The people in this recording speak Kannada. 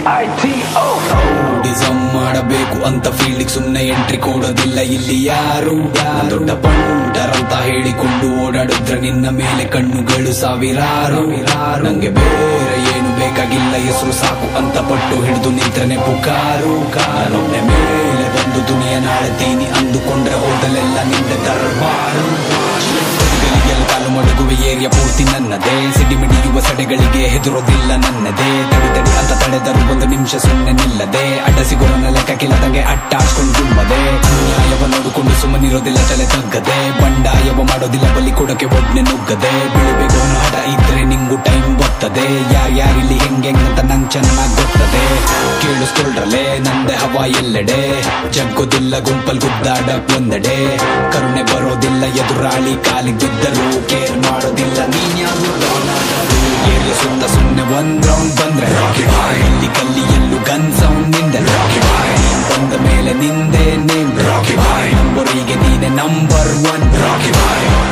ಡಿಸಮ್ ಮಾಡಬೇಕು ಅಂತ ಫೀಲ್ಡಿಗೆ ಸುಮ್ನೆ ಎಂಟ್ರಿ ಕೊಡೋದಿಲ್ಲ ಇಲ್ಲಿ ಯಾರು ದೊಡ್ಡ ಪಂಟರ್ ಅಂತ ಹೇಳಿಕೊಂಡು ಓಡಾಡಿದ್ರೆ ನಿನ್ನ ಮೇಲೆ ಕಣ್ಣುಗಳು ಸಾವಿರಾರು ನಂಗೆ ಬೇರೆ ಏನು ಬೇಕಾಗಿಲ್ಲ ಹೆಸರು ಸಾಕು ಅಂತ ಪಟ್ಟು ಹಿಡಿದು ನಿಂತ್ರನೆ ಪುಕಾರು ಕಾನೊಮ್ಮೆ ಮೇಲೆ ಬಂದು ದುನಿಯ ನಾಳ್ತೀನಿ ಅಂದುಕೊಂಡ್ರೆ ಹೋದಲೆಲ್ಲ ನಿಂದ ದರ್ಬಾರು ಗಳಿಗೆಲ್ಲ ಕಾಲು ಮಡಗುವ ಏರಿಯಾ ಪೂರ್ತಿ ನನ್ನದೇ ಸಿಡಿಮಿಡಿಯುವ ಸಡೆಗಳಿಗೆ ಹೆದರೋದಿಲ್ಲ ನನ್ನದೇ ತಡಿ ತಡಿ ಅಂತ ತಡೆದರು ಒಂದು ನಿಮಿಷ ಸುಮ್ಮನೆ ನಿಲ್ಲದೆ ಅಡ್ಡ ಸಿಗೋರನ ಲೆಕ್ಕ ಕಿಲ್ಲದಂಗೆ ಅಟ್ಟಾಡ್ಕೊಂಡು ತುಂಬದೆ ಅನ್ಯಾಯವ ನೋಡಿಕೊಂಡು ಸುಮ್ಮನಿರೋದಿಲ್ಲ ತಲೆ ತಗ್ಗದೆ ಬಂಡಾಯವ ಮಾಡೋದಿಲ್ಲ ಬಲಿ ಕೊಡಕ್ಕೆ ಒಡ್ನೆ ನುಗ್ಗದೆ ಬೆಳಿಬೇಕು ಅನ್ನೋ ಹಠ ಇದ್ರೆ ನಿಂಗು ಟೈಮ್ ಬರ್ತದೆ ಯಾರ್ಯಾರಿಲ್ಲಿ ಹೆಂಗೆ ಅಂತ ನಂಗ್ ಚೆನ್ನಾಗ್ ಗೊತ್ತದೆ ಕೇಳಿಸ್ಕೊಳ್ರಲೆ ನಂದೆ ಹವಾ ಎಲ್ಲೆಡೆ ಜಗ್ಗೋದಿಲ್ಲ ಗುಂಪಲ್ ಗುದ್ದಾಡಕ್ ಒಂದೆಡೆ ಕರುಣೆ ಬರೋದಿಲ್ಲ ಎದುರಾಳಿ ಕಾಲಿಗೆ ಬಿದ್ದರು ಕೇರ್ ಮಾಡೋದಿಲ್ಲ ನೀನ್ ಯಾರು ಏರಿಯ ಸುತ್ತ ಸುಮ್ನೆ ಒಂದ್ ರೌಂಡ್ ಬಂದ್ರೆ ರಾಕಿ ಬಾಯ್ ಇಲ್ಲಿ ಕಲ್ಲಿ ಎಲ್ಲೂ ಗನ್ ಸೌಂಡ್ ನಿಂದೆ ರಾಕಿ ಬಾಯ್ ಬಂದ ಮೇಲೆ ನಿಂದೆ ನೇಮ್ ರಾಕಿ ಬಾಯ್ ನಂಬರಿಗೆ ನೀನೆ ನಂಬರ್ ಒನ್ ರಾಕಿ ಬಾಯ್